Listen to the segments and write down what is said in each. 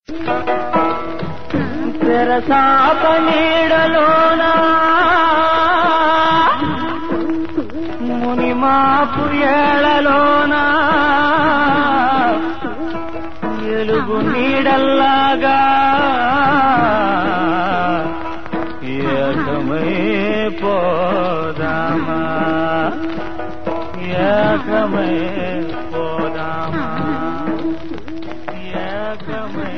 తెరసాప నీడలోనా మునిమాపు ఏళలోనా ఎలుగు నీడల్లాగా ఏకమై పోదామా ఏకమై పోదామా ఏకమై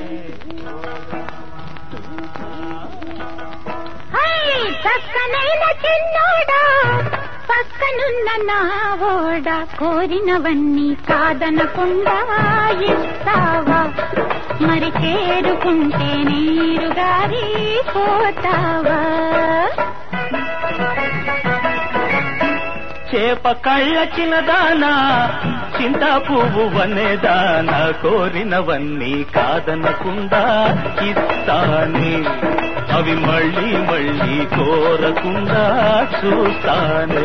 హై, చక్కనైన చిన్నోడా పక్కనున్న నావోడ కోరినవన్నీ కాదనకుండా ఇస్తావా మరి చేరుకుంటే నీరు గారి పోతావా చేప కళ్ళ చిన్నదానా చింత పువ్వు వనేదానా కోరినవన్నీ కాదనకుండా ఇస్తానే అవి మళ్ళీ మళ్ళీ కోరకుండా చూస్తానే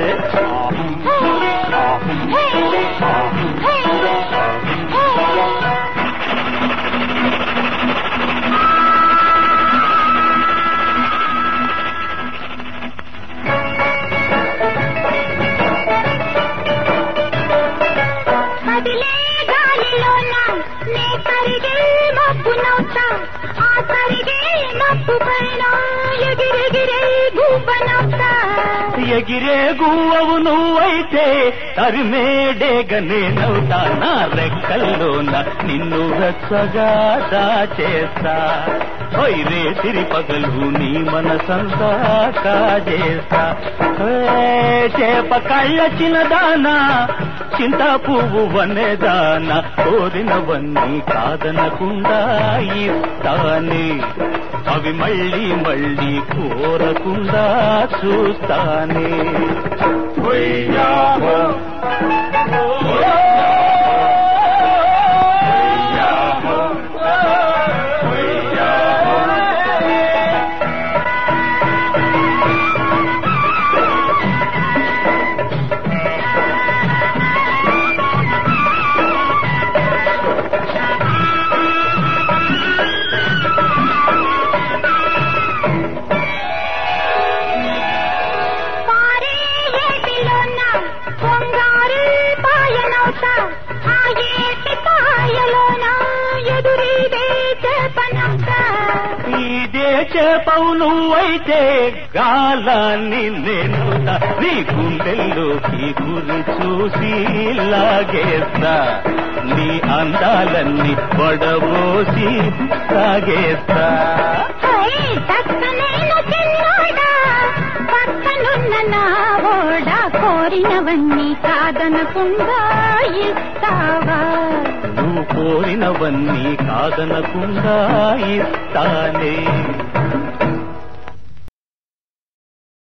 హే, హే, హే. కదిలే గాలిలోన నే కరిగే మబ్బునవుతా ఆ కరిగే మబ్బు పైన ఎగిరెగిరే గువ్వనవుతా ఎగిరే గువ్వవు నువ్వైతే తరిమేడేగ నేనవుతా నా రెక్కల్లోన నిన్ను వెచ్చగా దాచేస్తా ఓయ్ రేతిరి పగలు నీ మనసంతా కాజేస్తా ఏ చేప కళ్ళ చిన్నదానా చింత పువ్వు వన్నెదానా కోరినవన్నీ కాదనకుండా ఇస్తానే అవి మళ్ళీ మళ్ళీ కోరకుండా చూస్తానే ఒయ్యావో, ఒయ్యావో, ఒయ్యావో. పారే ఏటిలోన పొంగారు పాయనవుతా ఆ ఏటి పాయలోన ఎదురీదే చేపనవుతా ఇదే చేపవు నువ్వైతే గాలాన్ని నేను నీ గుండెల్లోకి గురి చూసి లాగేస్తా నీ అందాలన్నీ పడబోసి సాగేస్తా హై, చక్కనైన చిన్నోడా పక్కనున్న నా ఓడ కోరినవన్నీ కాదనకుండా ఇస్తావా నువ్వు కోరినవన్నీ కాదనకుండా ఇస్తానే